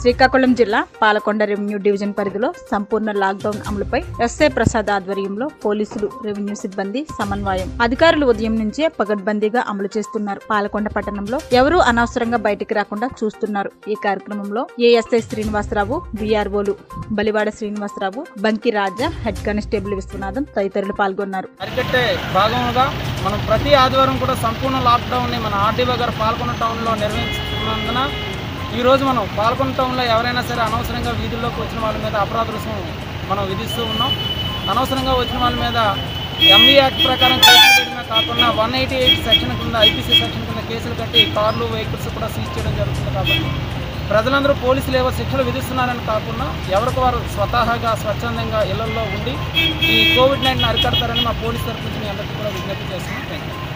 శ్రీకాకుళం జిల్లా Palakonda revenue division పరిధిలో సంపూర్ణ లాక్డౌన్ అమలుపై ఎస్ఐ ప్రసాద్ ఆధ్వర్యంలో పోలీసులు రెవెన్యూ సిబ్బంది సమన్వయం అధికారులు ఉదయం నుంచే పగడ్బందీగా అమలు చేస్తున్నారు పాలకొండ పట్టణంలో ఎవరూ అనవసరంగా బయటికి రాకుండా చూస్తున్నారు ఈ కార్యక్రమంలో ఏఎస్ఐ శ్రీనివాసరావు విఆర్ఓలు బలివాడ శ్రీనివాసరావు బంకి రాజా హెడ్ కానిస్టేబుల్ విశ్వనాథం తదితరులు పాల్గొన్నారు అరికట్టే భాగంగా మనం ప్రతి ఆదివారం కూడా సంపూర్ణ లాక్డౌన్ని మన ఆర్డీఓ గారు పాల్గొన్న టౌన్లో నిర్వహిస్తున్నందున ఈరోజు మనం పాల్గొన్న టౌన్లో ఎవరైనా సరే అనవసరంగా వీధుల్లోకి వచ్చిన వాళ్ళ మీద అపరాధ రుసుము మనం విధిస్తూ ఉన్నాం అనవసరంగా వచ్చిన వాళ్ళ మీద ఎంఈ యాక్ట్ ప్రకారం కేసులు పెట్టడమే కాకుండా వన్ ఎయిటీ ఎయిట్ సెక్షన్ కింద ఐపీసీ సెక్షన్ కింద కేసులు కట్టి కార్లు వెహికల్స్ కూడా సీజ్ చేయడం జరుగుతుంది కాబట్టి ప్రజలందరూ పోలీసులు ఏవో శిక్షలు విధిస్తున్నారని కాకుండా ఎవరికి వారు స్వతహాగా స్వచ్ఛందంగా ఇళ్లలో ఉండి ఈ కోవిడ్ నైన్టీన్ అరికడతారని మా పోలీస్ తరఫు నుంచి మీ అందరికీ కూడా విజ్ఞప్తి చేస్తున్నాం థ్యాంక్ యూ